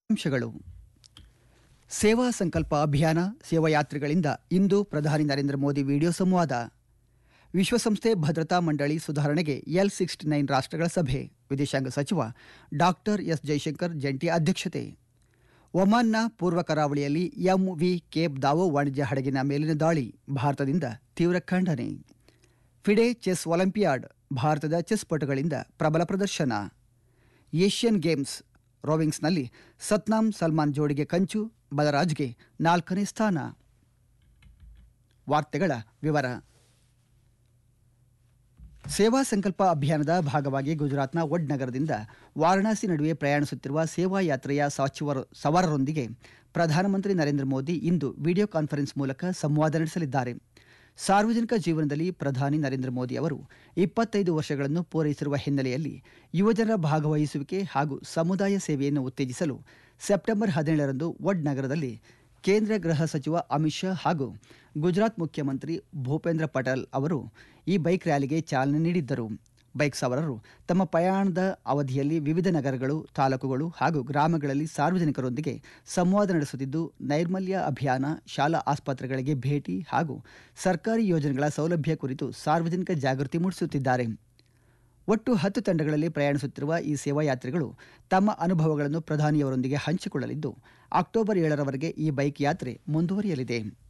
ಅಂಶಗಳು ಸೇವಾ ಸಂಕಲ್ಪ ಅಭಿಯಾನ ಸೇವಾಯಾತ್ರಿಗಳಿಂದ ಇಂದು ಪ್ರಧಾನಿ ನರೇಂದ್ರ ಮೋದಿ ವಿಡಿಯೋ ಸಂವಾದ ವಿಶ್ವಸಂಸ್ಥೆ ಭದ್ರತಾ ಮಂಡಳಿ ಸುಧಾರಣೆಗೆ ಎಲ್ ಸಿಕ್ಸ್ಟಿ ನೈನ್ ರಾಷ್ಟ್ರಗಳ ಸಭೆ ವಿದೇಶಾಂಗ ಸಚಿವ ಡಾಕ್ಟರ್ ಎಸ್ ಜೈಶಂಕರ್ ಜಂಟಿ ಅಧ್ಯಕ್ಷತೆ ಒಮಾನ್ನ ಪೂರ್ವ ಕರಾವಳಿಯಲ್ಲಿ ಎಂವಿ ಕೇಪ್ ದಾವೋ ವಾಣಿಜ್ಯ ಹಡಗಿನ ಮೇಲಿನ ದಾಳಿ ಭಾರತದಿಂದ ತೀವ್ರ ಖಂಡನೆ ಫಿಡೆ ಚೆಸ್ ಒಲಿಂಪಿಯಾಡ್ ಭಾರತದ ಚೆಸ್ ಪಟುಗಳಿಂದ ಪ್ರಬಲ ಪ್ರದರ್ಶನ ಏಷ್ಯನ್ ಗೇಮ್ಸ್ ರೋವಿಂಗ್ಸ್ನಲ್ಲಿ ಸತ್ನಾಮ್ ಸಲ್ಮಾನ್ ಜೋಡಿಗೆ ಕಂಚು ಬಲರಾಜ್ಗೆ ನಾಲ್ಕನೇ ಸ್ಥಾನ ವಾರ್ತೆಗಳ ವಿವರ ಸೇವಾ ಸಂಕಲ್ಪ ಅಭಿಯಾನದ ಭಾಗವಾಗಿ ಗುಜರಾತ್ನ ವಡ್ ನಗರದಿಂದ ವಾರಣಾಸಿ ನಡುವೆ ಪ್ರಯಾಣಿಸುತ್ತಿರುವ ಸೇವಾ ಯಾತ್ರೆಯ ಸಚಿವರು ಸವಾರರೊಂದಿಗೆ ಪ್ರಧಾನಮಂತ್ರಿ ನರೇಂದ್ರ ಮೋದಿ ಇಂದು ವಿಡಿಯೋ ಕಾನ್ಫರೆನ್ಸ್ ಮೂಲಕ ಸಂವಾದ ನಡೆಸಲಿದ್ದಾರೆ ಸಾರ್ವಜನಿಕ ಜೀವನದಲ್ಲಿ ಪ್ರಧಾನಿ ನರೇಂದ್ರ ಮೋದಿ ಅವರು ಇಪ್ಪತ್ತೈದು ವರ್ಷಗಳನ್ನು ಪೂರೈಸಿರುವ ಹಿನ್ನೆಲೆಯಲ್ಲಿ ಯುವಜನರ ಭಾಗವಹಿಸುವಿಕೆ ಹಾಗೂ ಸಮುದಾಯ ಸೇವೆಯನ್ನು ಉತ್ತೇಜಿಸಲು ಸೆಪ್ಟೆಂಬರ್ ಹದಿನೇಳರಂದು ವಡ್ ನಗರದಲ್ಲಿ ಕೇಂದ್ರ ಗೃಹ ಸಚಿವ ಅಮಿತ್ ಶಾ ಹಾಗೂ ಗುಜರಾತ್ ಮುಖ್ಯಮಂತ್ರಿ ಭೂಪೇಂದ್ರ ಪಟೇಲ್ ಅವರು ಈ ಬೈಕ್ ರ್ಯಾಲಿಗೆ ಚಾಲನೆ ನೀಡಿದ್ದರು ಬೈಕ್ ಸವಾರರು ತಮ್ಮ ಪ್ರಯಾಣದ ಅವಧಿಯಲ್ಲಿ ವಿವಿಧ ನಗರಗಳು ತಾಲೂಕುಗಳು ಹಾಗೂ ಗ್ರಾಮಗಳಲ್ಲಿ ಸಾರ್ವಜನಿಕರೊಂದಿಗೆ ಸಂವಾದ ನಡೆಸುತ್ತಿದ್ದು ನೈರ್ಮಲ್ಯ ಅಭಿಯಾನ ಶಾಲಾ ಆಸ್ಪತ್ರೆಗಳಿಗೆ ಭೇಟಿ ಹಾಗೂ ಸರ್ಕಾರಿ ಯೋಜನೆಗಳ ಸೌಲಭ್ಯ ಕುರಿತು ಸಾರ್ವಜನಿಕ ಜಾಗೃತಿ ಮೂಡಿಸುತ್ತಿದ್ದಾರೆ ಒಟ್ಟು ಹತ್ತು ತಂಡಗಳಲ್ಲಿ ಪ್ರಯಾಣಿಸುತ್ತಿರುವ ಈ ಸೇವಾಯಾತ್ರಿಗಳು ತಮ್ಮ ಅನುಭವಗಳನ್ನು ಪ್ರಧಾನಿಯವರೊಂದಿಗೆ ಹಂಚಿಕೊಳ್ಳಲಿದ್ದು ಅಕ್ಟೋಬರ್ ಏಳರವರೆಗೆ ಈ ಬೈಕ್ ಯಾತ್ರೆ ಮುಂದುವರಿಯಲಿದೆ